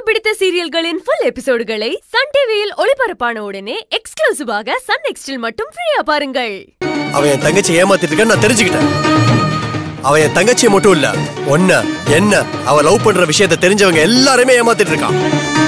பிடித்த சீரியல்களின் full எபிசோடுகளை Sun டிவியில் ஒளிபரப்பான உடனே எக்ஸ்க்ளூசிவாக சன் நெக்ஸ்டில் மட்டும் ஃப்ரீயா பாருங்கள் அவன் என் தங்கச்சி ஏமாத்திட்டு இருக்கான்னு நான் தெரிஞ்சுக்கிட்டேன் அவன் என் தங்கச்சியை மட்டும் இல்ல ஒன்ன என்ன அவ லவ் பண்ற விஷயத்தை தெரிஞ்சவங்க எல்லாருமே ஏமாத்திட்டு இருக்கான்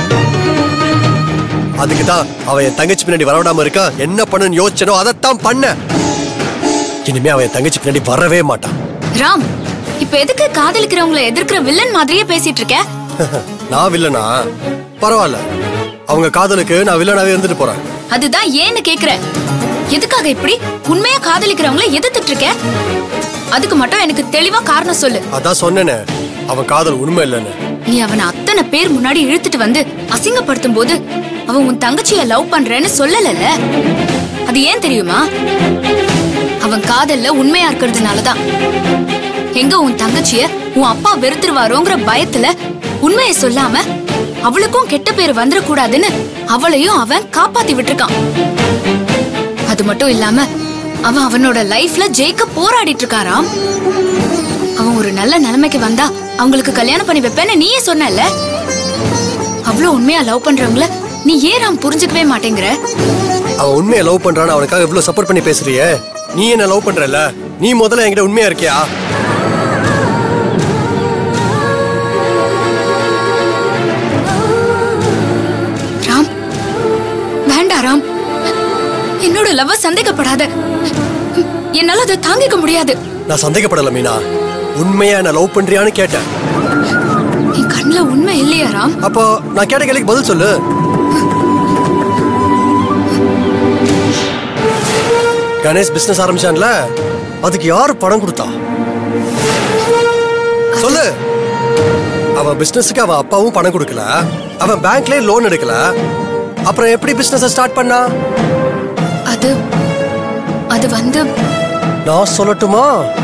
அதுக்கு தான் அவன் என் தங்கச்சி பின்னாடி வரவிடாம இருக்கா என்ன பண்ணுன்னு யோசிச்சனோ அதைத்தான் பண்ண இனிமே அவன் என் தங்கச்சி பின்னாடி வரவே மாட்டான் ராம் இப்ப எதுக்கு காதலிக்கிறவங்கள எதிர்க்கிற வில்லன் மாதிரியே பேசிட்டு இருக்க நான் வில்லனா பரவாயில்ல அவங்க காதலுக்கு நான் வில்லனாவே இருந்துட்டு போறேன் அதுதான் ஏன்னு கேக்குறேன் எதுக்காக இப்படி உண்மையா காதலிக்கிறவங்கள எதிர்த்துட்டு இருக்க அதுக்கு மட்டும் எனக்கு தெளிவா காரணம் சொல்லு அதான் சொன்னேனே அவன் காதல் உண்மை இல்லைன்னு நீ அவனை அத்தனை பேர் முன்னாடி இழுத்துட்டு வந்து அசிங்கப்படுத்தும் போது அவன் உன் தங்கச்சிய லவ் பண்றேன்னு சொல்லலல அது ஏன் தெரியுமா அவன் காதல்ல உண்மையா இருக்கிறதுனாலதான் எங்க உன் தங்கச்சிய உன் அப்பா வெறுத்துருவாரோங்கிற பயத்துல உண்மையை சொல்லாம அவளுக்கும் கெட்ட பேர் வந்துடக்கூடாதுன்னு அவளையும் அவன் காப்பாத்தி விட்டுருக்கான் அது மட்டும் இல்லாம அவன் அவனோட லைஃப்ல ஜெயிக்க போராடிட்டு இருக்காராம் அவன் ஒரு நல்ல நிலைமைக்கு வந்தா அவங்களுக்கு கல்யாணம் பண்ணி வைப்பேன்னு நீயே சொன்னல அவ்வளவு உண்மையா லவ் பண்றவங்கள நீ ஏன் ராம் புரிஞ்சுக்கவே மாட்டேங்கிற அவன் உண்மையை லவ் பண்றான்னு அவனுக்காக இவ்வளவு சப்போர்ட் பண்ணி பேசுறியே நீ என்ன லவ் பண்றல நீ முதல்ல என்கிட்ட உண்மையா இருக்கியா ராம் வேண்டாம் ராம் என்னோட லவ் சந்தேகப்படாத என்னால அதை தாங்கிக்க முடியாது நான் சந்தேகப்படல மீனா உண்மையா என்ன லவ் பண்றியான்னு கேட்டேன் நீ கண்ணுல உண்மை இல்லையா ராம் அப்போ நான் கேட்ட கேள்விக்கு பதில் சொல்லு கணேஷ் பிசினஸ் ஆரம்பிச்சான்ல அதுக்கு யாரு பணம் கொடுத்தா சொல்லு அவன் பிசினஸுக்கு அவன் அப்பாவும் பணம் கொடுக்கல அவன் பேங்க்லயே லோன் எடுக்கல அப்புறம் எப்படி பிசினஸ் ஸ்டார்ட் பண்ணா அது அது வந்து நான் சொல்லட்டுமா